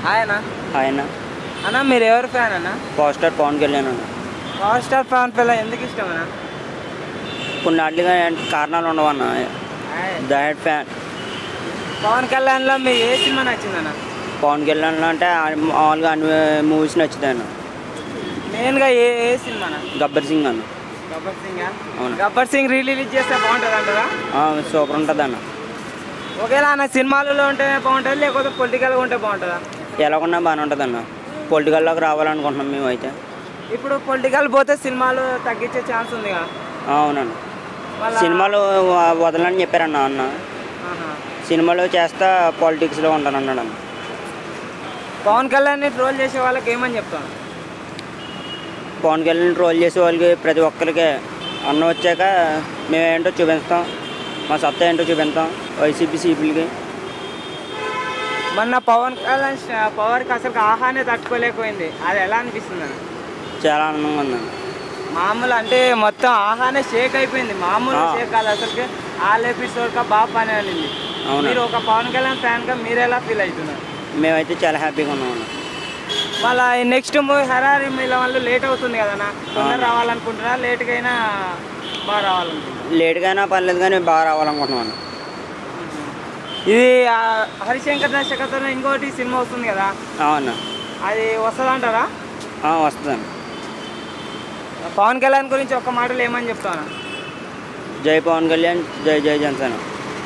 ఆయన ఆయన అన్న మీరు ఎవరు ఫ్యాన్ అన్న పవర్ స్టార్ పవన్ కళ్యాణ్ అన్న పవర్ స్టార్ ఫ్యాన్ పిల్ల ఎందుకు ఇష్టం అన్న కొన్ని వాటిగా కారణాలు ఉండవన్న దట్ ఫ్యాన్ పవన్ కళ్యాణ్లో మీకు ఏ సినిమా నచ్చిందన్న పవన్ కళ్యాణ్ అంటే ఆ- మామూలుగా అన్ని మూవీస్ నచ్చుతాయి అన్న మెయిన్గా ఏ ఏ సినిమా గబ్బర్ సింగ్ అన్న గబ్బర్ సింగ్ అవును. గబ్బర్ సింగ్ రిలీజ్ చేస్తే బాగుంటుంది అంటారా ఆ, సూపర్ ఉంటుంది అన్న ఒకవేళ అన్న సినిమాలలో ఉంటేనే బాగుంటుంది లేకపోతే పొలిటికల్గా ఉంటే బాగుంటుందా ఎలాగున్నా బాగానే ఉంటుంది అన్న పొలిటికల్లోకి రావాలనుకుంటున్నాం మేము అయితే ఇప్పుడు పొలిటికల్ పోతే సినిమాలు తగ్గించే ఛాన్స్ ఉంది కదా ఆ, అవునన్న మళ్ళా సినిమాలు వ- వదలని చెప్పారన్న అన్న ఆహా. సినిమాలు చేస్తా పాలిటిక్స్లో ఉంటాను అన్నాడు అన్న పవన్ కళ్యాణ్ని ట్రోల్ చేసే వాళ్ళకి ఏమని చెప్తాను పవన్ కళ్యాణ్ ట్రోల్ చేసే వాళ్ళకి ప్రతి ఒక్కరికి అన్న వచ్చాక మేమేంటో చూపిస్తాం మా సత్తా ఏంటో చూపిస్తాం వైసీపీ సీపీలకి మొన్న పవన్ కళ్యాణ్ ష- పవర్కి అసలు ఆహానే తట్టుకోలేకపోయింది అది ఎలా అనిపిస్తుంది అన్న చాలా ఆనందంగా ఉందండి మామూలు అంటే మొత్తం ఆహానే షేక్ అయిపోయింది మామూలు ఆ. షేక్ కాదు అసలుకి ఆల్ ఎపిసోడ్ కా బాగా పని అనింది అవునా? మీరు ఒక పవన్ కళ్యాణ్ ఫ్యాన్ గా మీరు ఎలా ఫీల్ అవుతున్నారు మేమైతే చాలా హ్యాపీగా ఉన్నాం అన్న మళ్ళీ నెక్స్ట్ మూవీ హరారి మీల వాళ్ళు లేట్ అవుతుంది కదన్నా తొందర రావాలనుకుంటున్నా లేట్గా అయినా బాగా రావాలనుకుంటున్నా లేట్గా అయినా పర్లేదు కానీ బాగా రావాలనుకుంటున్నాం అన్న ఇది ఆ, హరిశంకర్ దర్శకత్వంలో ఇంకోటి సినిమా వస్తుంది కదా అవునా అది వస్తుందంటారా వస్తుందండి పవన్ కళ్యాణ్ గురించి ఒక్క మాటలు ఏమని చెప్తాను జై పవన్ కళ్యాణ్ జై జై జనసేన